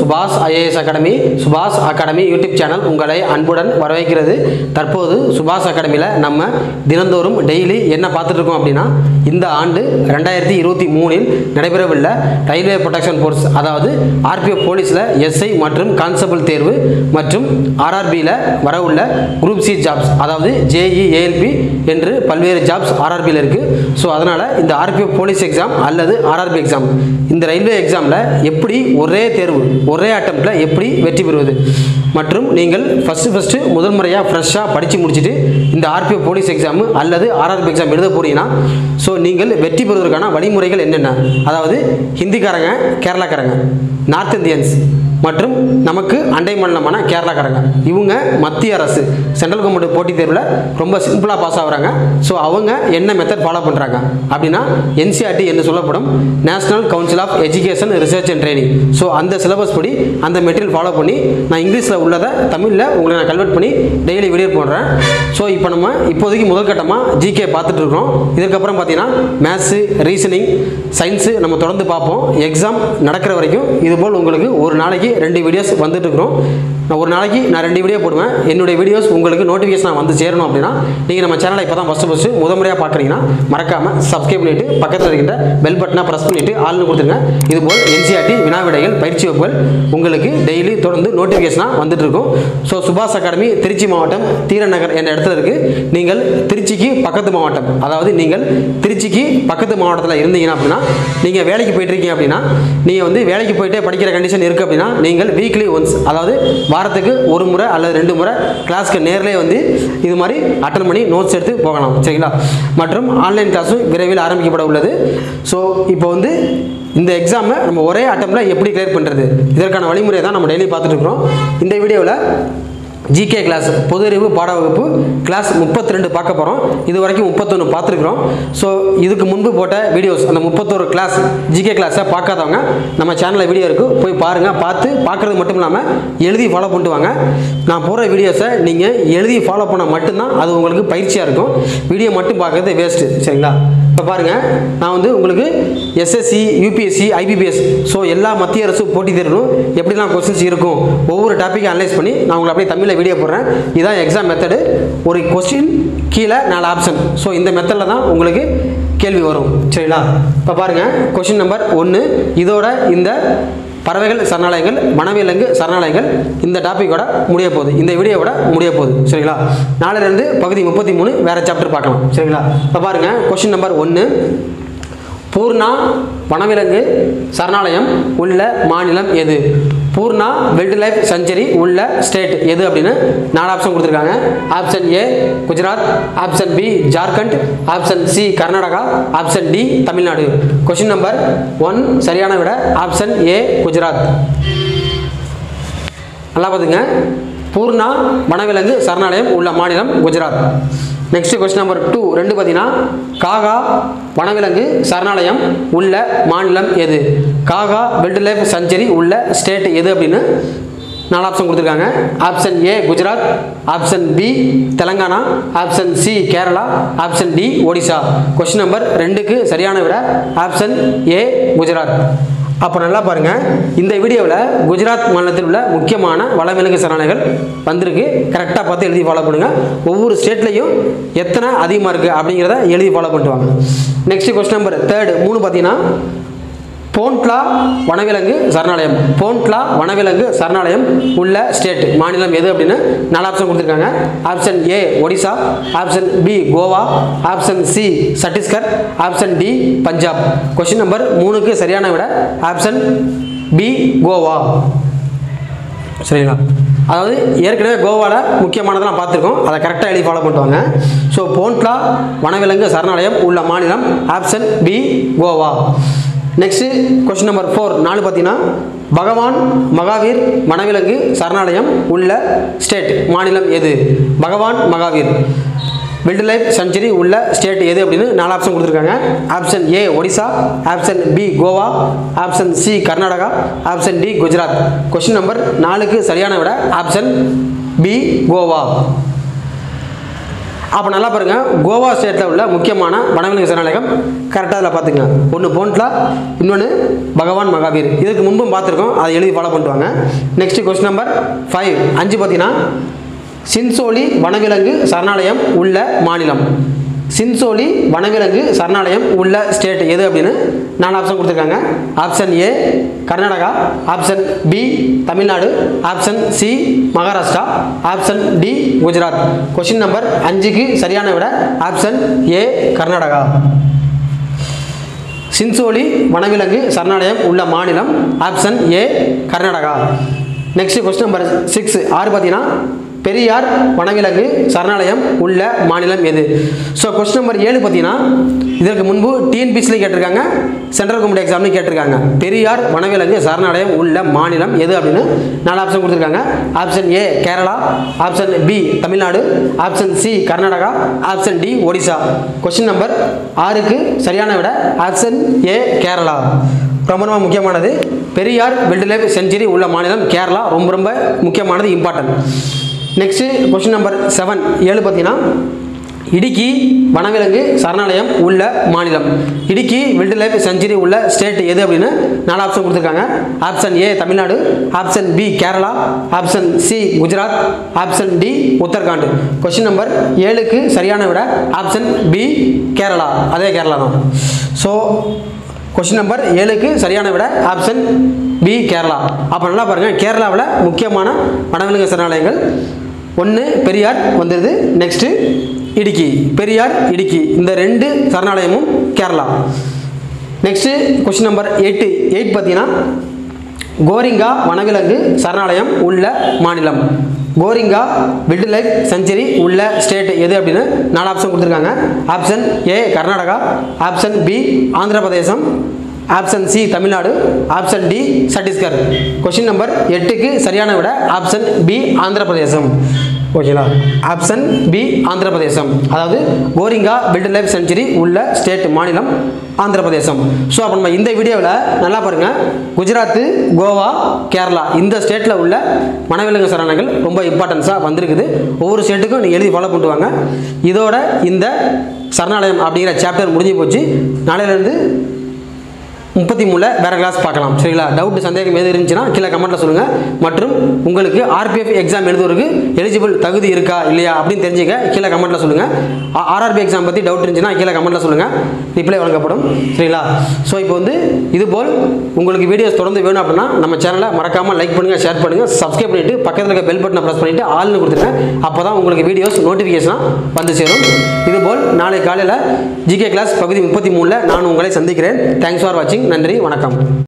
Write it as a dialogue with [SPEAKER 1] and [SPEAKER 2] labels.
[SPEAKER 1] சுபாஷ் IAS academy Subash academy YouTube channel உங்களை அன்புடன் வரவேற்கிறது தற்போது சுபாஷ் அகாடமியில் நம்ம தினந்தோறும் டெய்லி என்ன பார்த்துட்டு இருக்கோம் அப்படின்னா இந்த ஆண்டு ரெண்டாயிரத்தி இருபத்தி மூணில் நடைபெறவுள்ள ரயில்வே ப்ரொடெக்ஷன் ஃபோர்ஸ் அதாவது ஆர்பிஎஃப் போலீஸில் எஸ்ஐ மற்றும் கான்ஸ்டபிள் தேர்வு மற்றும் ஆர்ஆர்பியில் வரவுள்ள குரூப் சி ஜாப்ஸ் அதாவது ஜேஇ ஏஎல்பி என்று பல்வேறு ஜாப்ஸ் ஆர்ஆர்பியில் இருக்குது ஸோ அதனால் இந்த ஆர்பிஎஃப் போலீஸ் எக்ஸாம் அல்லது ஆர்ஆர்பி எக்ஸாம் இந்த ரயில்வே எக்ஸாமில் எப்படி ஒரே தேர்வு ஒரே அட்டம்ப்டில் எப்படி வெற்றி பெறுவது மற்றும் நீங்கள் ஃபஸ்ட்டு ஃபஸ்ட்டு முதல் முறையாக ஃப்ரெஷ்ஷாக படித்து முடிச்சுட்டு இந்த ஆர்பிஎஃப் போலீஸ் எக்ஸாம் அல்லது ஆர்ஆர்பி எக்ஸாம் எழுத போறீங்கன்னா ஸோ நீங்கள் வெற்றி பெறுவதற்கான வழிமுறைகள் என்னென்ன அதாவது ஹிந்திக்காரங்க கேரளாக்காரங்க நார்த் இந்தியன்ஸ் மற்றும் நமக்கு அண்டை மாநிலமான கேரளாக்காரங்க இவங்க மத்திய அரசு சென்ட்ரல் கவர்மெண்ட் போட்டித் தேர்வில் ரொம்ப சிம்பிளாக பாஸ் ஆகுறாங்க ஸோ அவங்க என்ன மெத்தட் ஃபாலோ பண்ணுறாங்க அப்படின்னா என்சிஆர்டி என்று சொல்லப்படும் national council of education research and training so அந்த சிலபஸ் படி அந்த மெட்டீரியல் ஃபாலோ பண்ணி நான் இங்கிலீஷில் உள்ளதை தமிழில் உங்களை நான் கன்வெர்ட் பண்ணி டெய்லி வீடியோ போடுறேன் ஸோ இப்போ நம்ம இப்போதைக்கு முதல் கட்டமாக ஜிகே பார்த்துட்டு இருக்கோம் இதுக்கப்புறம் பார்த்தீங்கன்னா மேத்ஸு ரீசனிங் சயின்ஸு நம்ம தொடர்ந்து பார்ப்போம் எக்ஸாம் நடக்கிற வரைக்கும் இதுபோல் உங்களுக்கு ஒரு நாளைக்கு ரெண்டு வீடியோஸ் வந்துட்டு இருக்கிறோம் நான் ஒரு நாளைக்கு நான் ரெண்டு வீடியோ போடுவேன் என்னுடைய வீடியோஸ் உங்களுக்கு நோட்டிஃபிகேஷன் வந்து சேரணும் அப்படின்னா நீங்கள் நம்ம சேனலை இப்போ தான் ஃபஸ்ட்டு ஃபஸ்ட்டு முத முறையாக பார்க்குறீங்கன்னா மறக்காமல் சப்ஸ்கிரைப் பண்ணிவிட்டு பக்கத்தில் இருக்கின்ற பெல் பட்டனை ப்ரெஸ் பண்ணிவிட்டு ஆள்னு கொடுத்துருங்க இதுபோல் என்சிஆர்டி வினா விடைகள் பயிற்சி வகுப்புகள் உங்களுக்கு டெய்லி தொடர்ந்து நோட்டிஃபிகேஷனாக வந்துட்டு இருக்கும் ஸோ சுபாஷ் அகாடமி திருச்சி மாவட்டம் தீரநகர் என்ற இடத்துல இருக்குது நீங்கள் திருச்சிக்கு பக்கத்து மாவட்டம் அதாவது நீங்கள் திருச்சிக்கு பக்கத்து மாவட்டத்தில் இருந்தீங்கன்னா அப்படின்னா நீங்கள் வேலைக்கு போயிட்டு இருக்கீங்க அப்படின்னா நீங்கள் வந்து வேலைக்கு போயிட்டே படிக்கிற கண்டிஷன் இருக்குது அப்படின்னா நீங்கள் வீக்லி ஒன்ஸ் அதாவது வாரத்துக்கு ஒரு முறை அல்லது ரெண்டு முறை கிளாஸ்க்கு நேர்லேயே வந்து இது மாதிரி அட்டன் பண்ணி நோட்ஸ் எடுத்து போகலாம் சரிங்களா மற்றும் ஆன்லைன் கிளாஸும் விரைவில் ஆரம்பிக்கப்பட உள்ளது ஸோ இப்போ வந்து இந்த எக்ஸாமை நம்ம ஒரே அட்டம்ல எப்படி கிளியர் பண்ணுறது இதற்கான வழிமுறை தான் நம்ம டெய்லி பார்த்துட்டு இருக்கிறோம் இந்த வீடியோவில் ஜிகே கிளாஸ் பொது அறிவு பாட வகுப்பு கிளாஸ் முப்பத்தி ரெண்டு பார்க்க போகிறோம் இது வரைக்கும் முப்பத்தொன்று பார்த்துருக்குறோம் ஸோ இதுக்கு முன்பு போட்ட வீடியோஸ் அந்த முப்பத்தொரு கிளாஸ் ஜிகே கிளாஸை பார்க்காதவங்க நம்ம சேனலில் வீடியோ இருக்குது போய் பாருங்கள் பார்த்து பார்க்குறது மட்டும் இல்லாமல் எழுதி ஃபாலோ பண்ணிட்டு வாங்க நான் போடுற வீடியோஸை நீங்கள் எழுதி ஃபாலோ பண்ணால் மட்டும்தான் அது உங்களுக்கு பயிற்சியாக இருக்கும் வீடியோ மட்டும் பார்க்குறது வேஸ்ட்டு சரிங்களா இப்போ பாருங்கள் நான் வந்து உங்களுக்கு எஸ்எஸ்சி யூபிஎஸ்சி ஐபிபிஎஸ் ஸோ எல்லா மத்திய அரசு போட்டித் தேர்வும் எப்படிலாம் கொஸ்டின்ஸ் இருக்கும் ஒவ்வொரு டாப்பிக்கை அனலைஸ் பண்ணி நான் உங்களுக்கு அப்படியே தமிழில் வீடியோ போடுறேன் இதான் எக்ஸாம் மெத்தடு ஒரு கொஸ்டின் கீழே நாலு ஆப்ஷன் ஸோ இந்த மெத்தடில் தான் உங்களுக்கு கேள்வி வரும் சரிங்களா இப்போ பாருங்கள் கொஸ்டின் நம்பர் ஒன்று இதோட இந்த பறவைகள் சரணாலயங்கள் வனவிலங்கு சரணாலயங்கள் இந்த டாப்பிக்கோட முடிய போகுது இந்த வீடியோவோட முடிய போகுது சரிங்களா நாளிலிருந்து பகுதி முப்பத்தி மூணு வேறு சாப்டர் பார்க்கலாம் சரிங்களா இப்போ பாருங்கள் கொஸ்டின் நம்பர் ஒன்று பூர்ணா வனவிலங்கு சரணாலயம் உள்ள மாநிலம் எது பூர்ணா வைல்ட் லைஃப் செஞ்சுரி உள்ள ஸ்டேட் எது அப்படின்னு நாலு ஆப்ஷன் கொடுத்துருக்காங்க option A Gujarat option B Jharkhand option C Karnataka option D Tamil Nadu question number one சரியான விட ஆப்ஷன் ஏ குஜராத் நல்லா பார்த்துங்க பூர்ணா வனவிலங்கு சரணாலயம் உள்ள மாநிலம் Gujarat next question number two ரெண்டு பார்த்தீங்கன்னா காகா வனவிலங்கு சரணாலயம் உள்ள மாநிலம் எது காகா வைல்ட் லைஃப் செஞ்சுரி உள்ள ஸ்டேட் எது அப்படின்னு நாலு ஆப்ஷன் கொடுத்துருக்காங்க option A Gujarat option B Telangana option C Kerala option D Odisha question number ரெண்டுக்கு சரியான விட ஆப்ஷன் ஏ குஜராத் அப்போ நல்லா பாருங்கள் இந்த வீடியோவில் குஜராத் மாநிலத்தில் உள்ள முக்கியமான வனவிலங்கு சரணாலயங்கள் வந்திருக்கு கரெக்டாக பார்த்து எழுதி ஃபாலோ பண்ணுங்கள் ஒவ்வொரு ஸ்டேட்லேயும் எத்தனை அதிகமாக இருக்குது அப்படிங்கிறத எழுதி ஃபாலோ பண்ணிட்டு வாங்க நெக்ஸ்ட் கொஸ்டின் நம்பர் தேர்டு மூணு பார்த்தீங்கன்னா போன்ட்லா வனவிலங்கு சரணாலயம் போன்ட்லா வனவிலங்கு சரணாலயம் உள்ள ஸ்டேட் மாநிலம் எது அப்படின்னு நாலு ஆப்ஷன் கொடுத்துருக்காங்க option A Odisha option B Goa option C Chhattisgarh option D Punjab question number மூணுக்கு சரியான விட ஆப்ஷன் பி கோவா சரிங்களா அதாவது ஏற்கனவே கோவாவில் முக்கியமானதெல்லாம் பார்த்துருக்கோம் அதை கரெக்டாக எழுதி ஃபாலோ பண்ணுவாங்க ஸோ போன்ட்லா வனவிலங்கு சரணாலயம் உள்ள மாநிலம் option B Goa next question number four நாலு பார்த்தீங்கன்னா பகவான் மகாவீர் வனவிலங்கு சரணாலயம் உள்ள ஸ்டேட் மாநிலம் எது Bhagwan Mahavir wild life sanctuary உள்ள ஸ்டேட் எது அப்படின்னு நாலு ஆப்ஷன் கொடுத்துருக்காங்க option A Odisha option B Goa option C Karnataka option D Gujarat question number நாலுக்கு சரியான விட ஆப்ஷன் பி கோவா அப்போ நல்லா பாருங்க கோவா ஸ்டேட்டில் உள்ள முக்கியமான வனவிலங்கு சரணாலயம் கரெக்டாக அதில் பார்த்துங்க ஒன்று போன்ட்லா இன்னொன்று பகவான் மகாவீர் இதுக்கு முன்பும் பார்த்துருக்கோம் அதை எழுதி ஃபாலோ பண்ணிட்டு வாங்க நெக்ஸ்ட் கொஸ்டின் நம்பர் ஃபைவ் அஞ்சு பார்த்தீங்கன்னா சின்சோலி வனவிலங்கு சரணாலயம் உள்ள மாநிலம் சின்சோலி வனவிலங்கு சரணாலயம் உள்ள ஸ்டேட் எது அப்படின்னு நாலு ஆப்ஷன் கொடுத்துருக்காங்க option A Karnataka option B Tamil Nadu option C Maharashtra option D Gujarat question number அஞ்சுக்கு சரியான விட ஆப்ஷன் ஏ கர்நாடகா சின்சோலி வனவிலங்கு சரணாலயம் உள்ள மாநிலம் option A Karnataka next question number six ஆறு பார்த்தீங்கன்னா பெரியார் வனவிலங்கு சரணாலயம் உள்ள மாநிலம் எது ஸோ கொஸ்டின் நம்பர் ஏழு பார்த்தீங்கன்னா இதற்கு முன்பு டிஎன்பிசியில் கேட்டிருக்காங்க சென்ட்ரல் கவர்மெண்ட் எக்ஸாம்லையும் கேட்டிருக்காங்க பெரியார் வனவிலங்கு சரணாலயம் உள்ள மாநிலம் எது அப்படின்னு நாலு ஆப்ஷன் கொடுத்துருக்காங்க option A Kerala option B Tamil Nadu option C Karnataka option D Odisha question number ஆறுக்கு சரியான விட ஆப்ஷன் ஏ கேரளா ரொம்ப ரொம்ப முக்கியமானது பெரியார் வைல்ட் லைஃப் செஞ்சுரி உள்ள மாநிலம் கேரளா ரொம்ப ரொம்ப முக்கியமானது important next question number seven ஏழு பார்த்தீங்கன்னா இடுக்கி வனவிலங்கு சரணாலயம் உள்ள மாநிலம் இடுக்கி வைல்ட் லைஃப் செஞ்சுரி உள்ள ஸ்டேட் எது அப்படின்னு நாலு ஆப்ஷன் கொடுத்துருக்காங்க option A Tamil Nadu option B Kerala option C Gujarat option D Uttarakhand question number ஏழுக்கு சரியான விட ஆப்ஷன் பி கேரளா அதே கேரளா தான் ஸோ கொஸ்டின் நம்பர் ஏழுக்கு சரியான விட ஆப்ஷன் பி கேரளா அப்போ நல்லா பாருங்கள் கேரளாவில் முக்கியமான வனவிலங்கு சரணாலயங்கள் ஒன்று பெரியார் வந்துடுது நெக்ஸ்ட்டு இடுக்கி பெரியார் இடுக்கி இந்த ரெண்டு சரணாலயமும் கேரளா நெக்ஸ்ட்டு கொஸ்டின் நம்பர் எட்டு எயிட் பார்த்தீங்கன்னா கோரிங்கா வனவிலங்கு சரணாலயம் உள்ள மாநிலம் கோரிங்கா வைல்ட் லைஃப் செஞ்சுரி உள்ள ஸ்டேட் எது அப்படின்னு நாலு ஆப்ஷன் கொடுத்துருக்காங்க option A Karnataka option B Andhra Pradesh option C Tamil Nadu option D Chhattisgarh question number எட்டுக்கு சரியான விட ஆப்ஷன் பி ஆந்திர பிரதேசம் ஓகேங்களா ஆப்ஷன் பி ஆந்திர பிரதேசம் அதாவது கோரிங்கா வைல்ட் லைஃப் செஞ்சுரி உள்ள ஸ்டேட் மாநிலம் ஆந்திர பிரதேசம் ஸோ அப்போ நம்ம இந்த வீடியோவில் நல்லா பாருங்கள் குஜராத்து கோவா கேரளா இந்த ஸ்டேட்டில் உள்ள வனவிலங்கு சரணங்கள் ரொம்ப இம்பார்ட்டன்ஸாக வந்திருக்குது ஒவ்வொரு ஸ்டேட்டுக்கும் நீங்கள் எழுதி ஃபாலோ பண்ணிட்டு வாங்க இதோட இந்த சரணாலயம் அப்படிங்கிற சாப்டர் முடிஞ்சு போச்சு நாளையிலேருந்து முப்பத்தி மூணில் வேறு கிளாஸ் பார்க்கலாம் சரிங்களா டவுட் சந்தேகம் எது இருந்துச்சுன்னா கீழே கமெண்ட்டில் சொல்லுங்கள் மற்றும் உங்களுக்கு ஆர்பிஎஃப் எக்ஸாம் எழுதுவதற்கு எலிஜிபிள் தகுதி இருக்கா இல்லையா அப்படின்னு தெரிஞ்சுக்க கீழே கமெண்ட்டில் சொல்லுங்கள் ஆர்ஆர்பி எக்ஸாம் பற்றி டவுட் இருந்துச்சுன்னா கீழே கமெண்ட்டில் சொல்லுங்கள் ரிப்ளை வழங்கப்படும் சரிங்களா ஸோ இப்போ வந்து இதுபோல் உங்களுக்கு வீடியோஸ் தொடர்ந்து வேணும் அப்படின்னா நம்ம சேனலை மறக்காமல் லைக் பண்ணுங்கள் ஷேர் பண்ணுங்கள் சப்ஸ்கிரைப் பண்ணிவிட்டு பக்கத்தில் இருக்க பெல் பட்டனை ப்ரெஸ் பண்ணிவிட்டு ஆள்னு கொடுத்துருங்க அப்போ தான் உங்களுக்கு வீடியோஸ் நோட்டிஃபிகேஷனாக வந்து சேரும் இதுபோல் நாளை காலையில் ஜிகே கிளாஸ் பகுதி முப்பத்தி மூணில் நான் உங்களை சந்திக்கிறேன் தேங்க்ஸ் ஃபார் வாட்சிங் நன்றி வணக்கம்